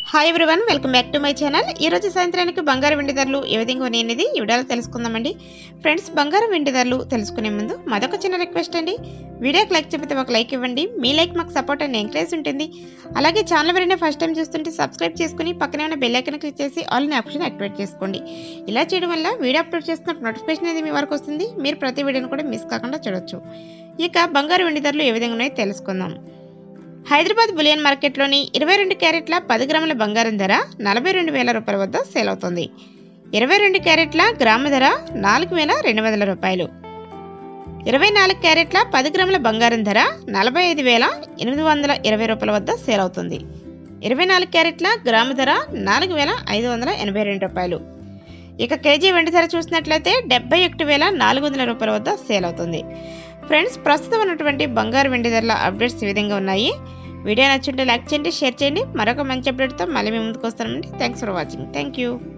hi everyone welcome back to my channel ఈ రోజు సాయంత్రానికి బంగారు వెండి ధరలు ఏ విధంగా ఉన్నాయి అనేది ఈ వీడియోలో తెలుసుకుందామండి ఫ్రెండ్స్ బంగారం వెండి ధరలు తెలుసుకునే ముందు మరొక చిన్న రిక్వెస్ట్ అండి వీడియోకి లైక్ చెప్పితే ఒక లైక్ ఇవ్వండి మీ లైక్ మాకు సపోర్ట్ అండ్ ఎంకరేజ్ ఉంటుంది అలాగే ఛానల్ ఎవరైనా ఫస్ట్ టైం చూస్తుంటే సబ్స్క్రైబ్ చేసుకుని పక్కనే ఉన్న బెల్ ఐకన్ క్లిక్ చేసి ఆల్ అనే ఆప్షన్ యాక్టివేట్ చేసుకోండి ఇలా చేయడం వల్ల వీడియో అప్లోడ్ చేస్తున్న నోటిఫికేషన్ అనేది మీ వరకు వస్తుంది మీరు ప్రతి వీడియోని కూడా మిస్ కాకుండా చూడొచ్చు ఇక బంగారు వెండి ధరలు ఏ విధంగా ఉన్నాయో తెలుసుకుందాం హైదరాబాద్ బులియన్ మార్కెట్లోని ఇరవై రెండు క్యారెట్ల పది గ్రాముల బంగారం ధర నలభై రెండు వేల రూపాయల వద్ద సేల్ అవుతుంది ఇరవై రెండు క్యారెట్ల గ్రాము ధర నాలుగు వేల రెండు వందల రూపాయలు ఇరవై నాలుగు క్యారెట్ల పది గ్రాముల బంగారం ధర నలభై ఐదు వేల ఎనిమిది వందల ఇరవై రూపాయల వద్ద సేల్ అవుతుంది ఇరవై నాలుగు క్యారెట్ల గ్రాము ధర నాలుగు వేల ఐదు వందల ఎనభై రెండు రూపాయలు ఇక కేజీ వెండి ధర చూసినట్లయితే డెబ్బై ఒకటి వేల నాలుగు వందల రూపాయల వద్ద సేల్ అవుతుంది ఫ్రెండ్స్ ప్రస్తుతం ఉన్నటువంటి బంగారు వెండి ధరల అప్డేట్స్ ఈ విధంగా ఉన్నాయి వీడియో నచ్చుంటే లైక్ చేయండి షేర్ చేయండి మరొక మంచి అప్డేట్తో మళ్ళీ మీ ముందుకు వస్తానండి thanks for watching thank you